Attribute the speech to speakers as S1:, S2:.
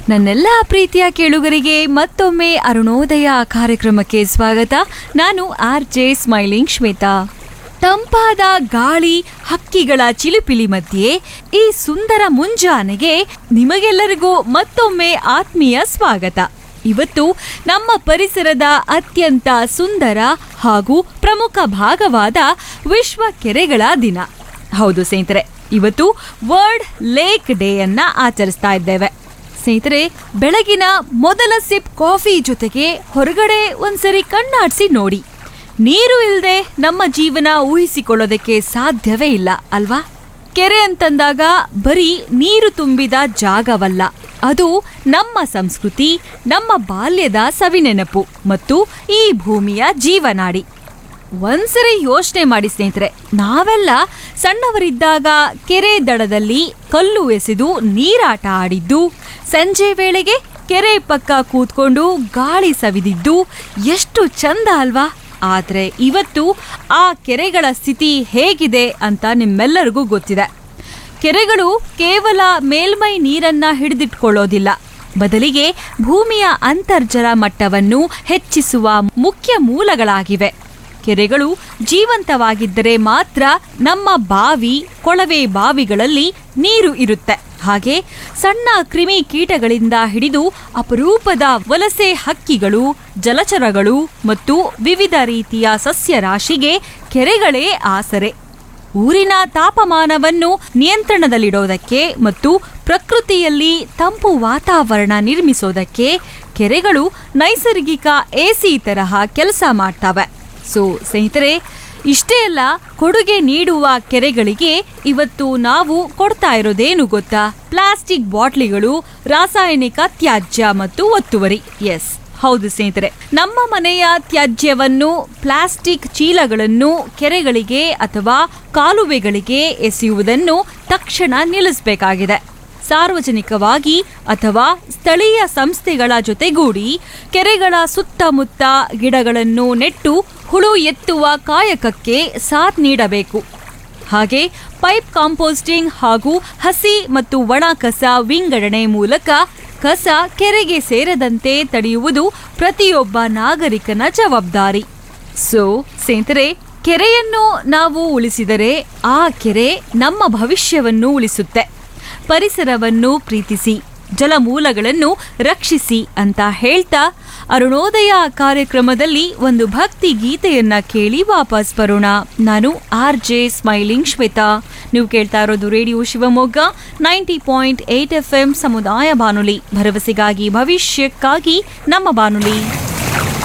S1: ನನ್ನೆಲ್ಲ ಪ್ರೀತಿಯ ಕೇಳುಗರಿಗೆ ಮತ್ತೊಮ್ಮೆ ಅರುಣೋದಯ ಕಾರ್ಯಕ್ರಮಕ್ಕೆ ಸ್ವಾಗತ ನಾನು ಆರ್ ಜೆ ಸ್ಮೈಲಿಂಗ್ ಶ್ವೇತಾ ತಂಪಾದ ಗಾಳಿ ಹಕ್ಕಿಗಳ ಚಿಲಿಪಿಲಿ ಮಧ್ಯೆ ಈ ಸುಂದರ ಮುಂಜಾನೆಗೆ ನಿಮಗೆಲ್ಲರಿಗೂ ಮತ್ತೊಮ್ಮೆ ಆತ್ಮೀಯ ಸ್ವಾಗತ ಇವತ್ತು ನಮ್ಮ ಪರಿಸರದ ಅತ್ಯಂತ ಸುಂದರ ಹಾಗೂ ಪ್ರಮುಖ ಭಾಗವಾದ ವಿಶ್ವ ಕೆರೆಗಳ ದಿನ ಹೌದು ಸ್ನೇಹಿತರೆ ಇವತ್ತು ವರ್ಲ್ಡ್ ಲೇಕ್ ಡೇ ಅನ್ನ ಆಚರಿಸ್ತಾ ಇದ್ದೇವೆ ಸ್ನೇಹಿತರೆ ಬೆಳಗಿನ ಮೊದಲ ಸಿಪ್ ಕಾಫಿ ಜೊತೆಗೆ ಹೊರಗಡೆ ಒಂದ್ಸರಿ ಕಣ್ಣಾಡ್ಸಿ ನೋಡಿ ನೀರು ಇಲ್ಲದೆ ನಮ್ಮ ಜೀವನ ಊಹಿಸಿಕೊಳ್ಳೋದಕ್ಕೆ ಸಾಧ್ಯವೇ ಇಲ್ಲ ಅಲ್ವಾ ಕೆರೆ ಅಂತಂದಾಗ ಬರೀ ನೀರು ತುಂಬಿದ ಜಾಗವಲ್ಲ ಅದು ನಮ್ಮ ಸಂಸ್ಕೃತಿ ನಮ್ಮ ಬಾಲ್ಯದ ಸವಿನೆನಪು ಮತ್ತು ಈ ಭೂಮಿಯ ಜೀವನಾಡಿ ಒಂದ್ಸರಿ ಯೋಚನೆ ಮಾಡಿ ಸ್ನೇಹಿತರೆ ನಾವೆಲ್ಲ ಸಣ್ಣವರಿದ್ದಾಗ ಕೆರೆ ದಡದಲ್ಲಿ ಕಲ್ಲು ಎಸೆದು ನೀರಾಟ ಆಡಿದ್ದು ಸಂಜೆ ವೇಳೆಗೆ ಕೆರೆ ಪಕ್ಕ ಕೂತ್ಕೊಂಡು ಗಾಳಿ ಸವಿದಿದ್ದು ಎಷ್ಟು ಚಂದ ಅಲ್ವಾ ಆದ್ರೆ ಇವತ್ತು ಆ ಕೆರೆಗಳ ಸ್ಥಿತಿ ಹೇಗಿದೆ ಅಂತ ನಿಮ್ಮೆಲ್ಲರಿಗೂ ಗೊತ್ತಿದೆ ಕೆರೆಗಳು ಕೇವಲ ಮೇಲ್ಮೈ ನೀರನ್ನ ಹಿಡಿದಿಟ್ಕೊಳ್ಳೋದಿಲ್ಲ ಬದಲಿಗೆ ಭೂಮಿಯ ಅಂತರ್ಜಲ ಮಟ್ಟವನ್ನು ಹೆಚ್ಚಿಸುವ ಮುಖ್ಯ ಮೂಲಗಳಾಗಿವೆ ಕೆರೆಗಳು ಜೀವಂತವಾಗಿದ್ದರೆ ಮಾತ್ರ ನಮ್ಮ ಬಾವಿ ಕೊಳವೆ ಬಾವಿಗಳಲ್ಲಿ ನೀರು ಇರುತ್ತೆ ಹಾಗೆ ಸಣ್ಣ ಕ್ರಿಮಿ ಕೀಟಗಳಿಂದ ಹಿಡಿದು ಅಪರೂಪದ ವಲಸೆ ಹಕ್ಕಿಗಳು ಜಲಚರಗಳು ಮತ್ತು ವಿವಿಧ ರೀತಿಯ ಸಸ್ಯರಾಶಿಗೆ ಕೆರೆಗಳೇ ಆಸರೆ ಊರಿನ ತಾಪಮಾನವನ್ನು ನಿಯಂತ್ರಣದಲ್ಲಿಡೋದಕ್ಕೆ ಮತ್ತು ಪ್ರಕೃತಿಯಲ್ಲಿ ತಂಪು ವಾತಾವರಣ ನಿರ್ಮಿಸೋದಕ್ಕೆ ಕೆರೆಗಳು ನೈಸರ್ಗಿಕ ಎಸಿ ತರಹ ಕೆಲಸ ಮಾಡ್ತವೆ ಸೊ ಸ್ನೇಹಿತರೆ ಇಷ್ಟೇ ಅಲ್ಲ ಕೊಡುಗೆ ನೀಡುವ ಕೆರೆಗಳಿಗೆ ಇವತ್ತು ನಾವು ಕೊಡ್ತಾ ಇರೋದೇನು ಗೊತ್ತಾ ಪ್ಲಾಸ್ಟಿಕ್ ಬಾಟ್ಲಿಗಳು ರಾಸಾಯನಿಕ ತ್ಯಾಜ್ಯ ಮತ್ತು ಒತ್ತುವರಿ ಎಸ್ ಹೌದು ಸ್ನೇಹಿತರೆ ನಮ್ಮ ಮನೆಯ ತ್ಯಾಜ್ಯವನ್ನು ಪ್ಲಾಸ್ಟಿಕ್ ಚೀಲಗಳನ್ನು ಕೆರೆಗಳಿಗೆ ಅಥವಾ ಕಾಲುವೆಗಳಿಗೆ ಎಸೆಯುವುದನ್ನು ತಕ್ಷಣ ನಿಲ್ಲಿಸಬೇಕಾಗಿದೆ ಸಾರ್ವಜನಿಕವಾಗಿ ಅಥವಾ ಸ್ಥಳೀಯ ಸಂಸ್ಥೆಗಳ ಜೊತೆಗೂಡಿ ಕೆರೆಗಳ ಸುತ್ತಮುತ್ತ ಗಿಡಗಳನ್ನು ನೆಟ್ಟು ಹುಳು ಎತ್ತುವ ಕಾಯಕಕ್ಕೆ ಸಾಥ್ ನೀಡಬೇಕು ಹಾಗೆ ಪೈಪ್ ಕಾಂಪೋಸ್ಟಿಂಗ್ ಹಾಗೂ ಹಸಿ ಮತ್ತು ಒಣ ಕಸ ವಿಂಗಡಣೆ ಮೂಲಕ ಕಸ ಕೆರೆಗೆ ಸೇರದಂತೆ ತಡೆಯುವುದು ಪ್ರತಿಯೊಬ್ಬ ನಾಗರಿಕನ ಜವಾಬ್ದಾರಿ ಸೊ ಸ್ನೇಹಿತರೆ ಕೆರೆಯನ್ನು ನಾವು ಉಳಿಸಿದರೆ ಆ ಕೆರೆ ನಮ್ಮ ಭವಿಷ್ಯವನ್ನು ಉಳಿಸುತ್ತೆ ಪರಿಸರವನ್ನು ಪ್ರೀತಿಸಿ ಜಲಮೂಲಗಳನ್ನು ರಕ್ಷಿಸಿ ಅಂತ ಹೇಳ್ತಾ ಅರುಣೋದಯ ಕಾರ್ಯಕ್ರಮದಲ್ಲಿ ಒಂದು ಭಕ್ತಿ ಗೀತೆಯನ್ನ ಕೇಳಿ ವಾಪಸ್ ಬರೋಣ ನಾನು ಆರ್ ಜೆ ಸ್ಮೈಲಿಂಗ್ ಶ್ವೇತಾ ನೀವು ಕೇಳ್ತಾ ಇರೋದು radio Shivamogga ninety point eight F M ಸಮುದಾಯ ಬಾನುಲಿ ಭರವಸೆಗಾಗಿ ಭವಿಷ್ಯಕ್ಕಾಗಿ ನಮ್ಮ ಬಾನುಲಿ